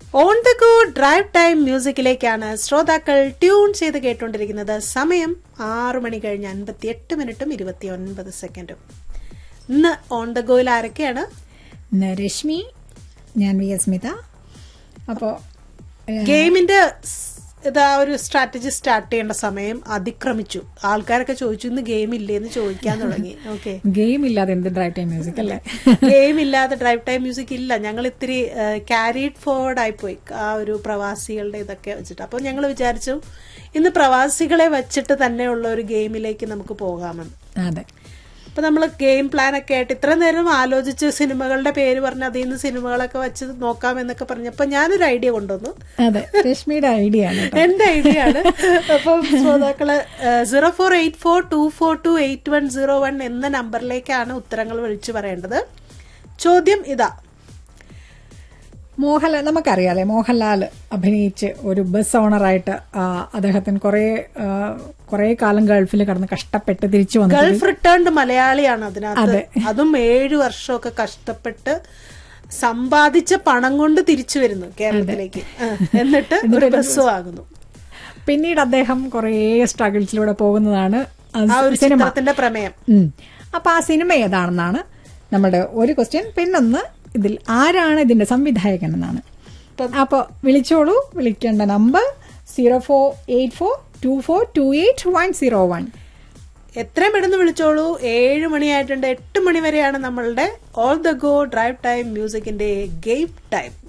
On the go drive time മ്യൂസിക്കിലേക്കാണ് ശ്രോതാക്കൾ tune ചെയ്ത് കേട്ടുകൊണ്ടിരിക്കുന്നത് സമയം ആറു മണി കഴിഞ്ഞ് അൻപത്തി എട്ട് മിനിറ്റും ഇരുപത്തി ഒൻപത് സെക്കൻഡും ഇന്ന് ഓൺ ദ ഗോയിൽ ആരൊക്കെയാണ് ഇന്ന് രശ്മി ഞാൻ വി എസ് സ്മിത അപ്പോൾ ഗെയിമിന്റെ സ് ഇതാ ഒരു സ്ട്രാറ്റജി സ്റ്റാർട്ട് ചെയ്യേണ്ട സമയം അതിക്രമിച്ചു ആൾക്കാരൊക്കെ ചോദിച്ചു ഇന്ന് ഗെയിം ഇല്ലേന്ന് ചോദിക്കാൻ തുടങ്ങി ഓക്കെ ഗെയിം ഇല്ലാതെ എന്ത് ഡ്രൈവ് ടൈം മ്യൂസിക് അല്ലേ ഗെയിം ഇല്ലാതെ ഡ്രൈവ് ടൈം മ്യൂസിക് ഇല്ല ഞങ്ങൾ ഇത്തിരി ക്യാരിഡ് ഫോർവേഡ് ആയിപ്പോയി ആ ഒരു പ്രവാസികളുടെ ഇതൊക്കെ വെച്ചിട്ട് അപ്പോൾ ഞങ്ങൾ വിചാരിച്ചു ഇന്ന് പ്രവാസികളെ വെച്ചിട്ട് തന്നെയുള്ള ഒരു ഗെയിമിലേക്ക് നമുക്ക് പോകാമെന്ന് അതെ അപ്പൊ നമ്മൾ ഗെയിം പ്ലാൻ ഒക്കെ ആയിട്ട് ഇത്ര നേരം ആലോചിച്ച് സിനിമകളുടെ പേര് പറഞ്ഞ് അതിൽ നിന്ന് സിനിമകളൊക്കെ വെച്ച് നോക്കാം എന്നൊക്കെ പറഞ്ഞപ്പോ ഞാനൊരു ഐഡിയ കൊണ്ടുവന്നു അതെ രശ്മിയുടെ ഐഡിയ ആണ് കേട്ടോ. എന്റെ ഐഡിയ ആണ് അപ്പം ശ്രോതാക്കള് zero four eight four two four two eight one zero one എന്ന നമ്പറിലേക്കാണ് ഉത്തരങ്ങൾ വിളിച്ചു പറയേണ്ടത് ചോദ്യം ഇതാ മോഹൻലാൽ നമുക്കറിയാലേ മോഹൻലാൽ അഭിനയിച്ച് ഒരു ബസ് ഓണറായിട്ട് ആ, അദ്ദേഹത്തിന് കുറെ കുറെ കാലം ഗൾഫിൽ കടന്ന് കഷ്ടപ്പെട്ട് തിരിച്ചു വന്നു ഗൾഫ് റിട്ടേൺഡ് മലയാളിയാണ് അതിനകത്ത് അതും ഏഴു വർഷമൊക്കെ കഷ്ടപ്പെട്ട് സമ്പാദിച്ച പണം കൊണ്ട് തിരിച്ചു വരുന്നു കേരളത്തിലേക്ക് ആ, എന്നിട്ട് ഒരു ബസ് വാങ്ങുന്നു പിന്നീട് അദ്ദേഹം കുറെ സ്ട്രഗിൾസിലൂടെ പോകുന്നതാണ് ആ ആ ഒരു സിനിമ ചിത്രത്തിന്റെ പ്രമേയം ഉം. അപ്പൊ ആ സിനിമ ഏതാണെന്നാണ് നമ്മുടെ ഒരു ക്വസ്റ്റ്യൻ പിന്നൊന്ന് ഇതിൽ ആരാണ് ഇതിന്റെ സംവിധായകൻ എന്നാണ് അപ്പൊ വിളിച്ചോളൂ വിളിക്കേണ്ട number zero four eight four two four two eight one zero one എത്രയും പെട്ടെന്ന് വിളിച്ചോളൂ ഏഴ് മണിയായിട്ടുണ്ട് എട്ട് മണി വരെയാണ് നമ്മളുടെ all the go drive time മ്യൂസിക്കിന്റെ ഗെയിം ടൈം